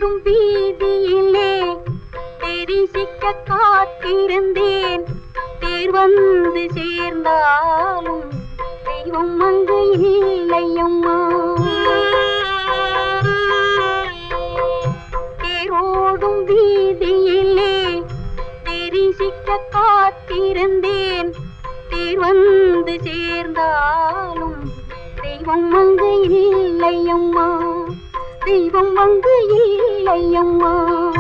தேரோடும் வீதியிலே தெரிசிக்க காத்திருந்தேன் தேர் வந்து சேர்ந்தாலும் தெய்வம் அங்கு இல்லையம்மா தேரோடும் வீதியிலே தெரிசிக்க காத்திருந்தேன் தேர் வந்து சேர்ந்தாலும் தெய்வம் அங்கு இல்லையம்மா தெய்வம் அங்கு இல்லையம்மா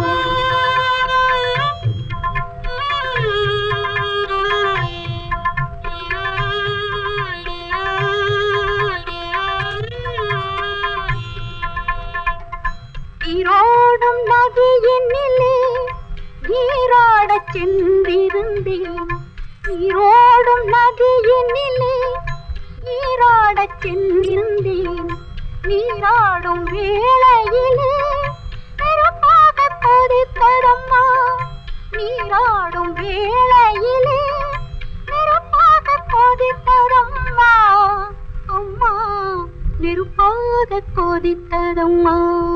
ஈரோடும் நதியினிலே நீராடச் சென்றிருந்தேன் ஈரோடும் நதியினிலே நீராடச் சென்றிருந்தேன் நீராடும் வேளையிலே நெருப்பாக கொதித்ததம்மா நீராடும் வேளையிலே நெருப்பாக கொதித்ததம்மா அம்மா நெருப்பாக கொதித்ததம்மா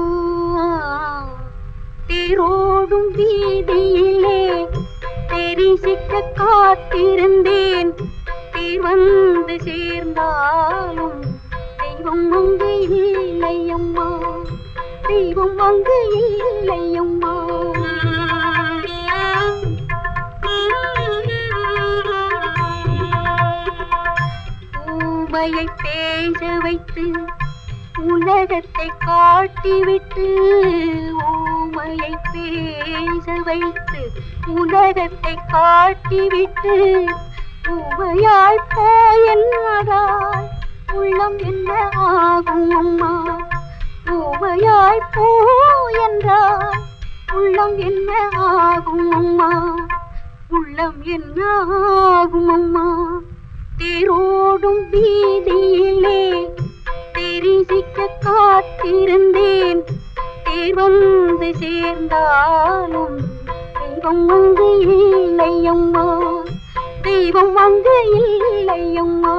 தேரோடும் வீதியிலே தெரிசிக்க காத்திருந்தேன் தேர் வந்து சேர்ந்தாலும் தெய்வம் அங்கு இல்லையம்மா தெய்வம் அங்கு இல்லையம்மா ஊமையை பேச வைத்து உலகத்தை காட்டிவிட்டு ஊமையை பேச வைத்து உலகத்தை காட்டிவிட்டு ஊமையாய் போயென்னதால் உள்ளம் என்ன ஆகும் அம்மா ஊமையாய் போ என்றால் உள்ளம் என்ன ஆகும் அம்மா உள்ளம் என்ன ஆகும் அம்மா தேரோடும் வீதியிலே தெரிசிக்க காத்திருந்தேன் தேர் வந்து சேர்ந்தாலும் தெய்வம் அங்கு இல்லையம்மா தெய்வம் அங்கு இல்லையம்மா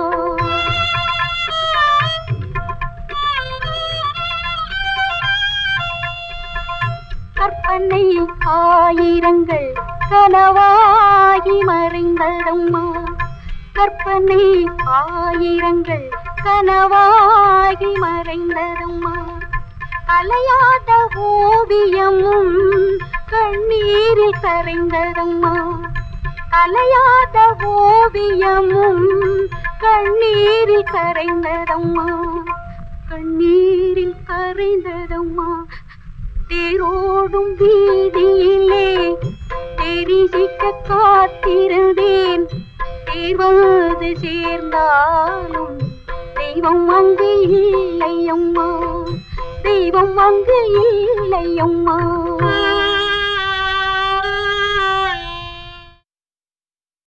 கற்பனை ஆயிரங்கள் கனவாகி மறைந்ததம்மா கற்பனை ஆயிரங்கள் கனவாகி மறைந்ததம்மா அலையாத ஓவியமும் கண்ணீரில் கரைந்ததம்மா அலையாத ஓவியமும் கண்ணீரில் கரைந்ததம்மா கண்ணீரில் கரைந்ததம்மா தேரோடும் வீதியிலே தெரிசிக்க காத்திருந்தேன் தேர்வது சேர்ந்தாலும் தெய்வம் அங்கு இல்லையம்மா தெய்வம் அங்கு இல்லையம்மா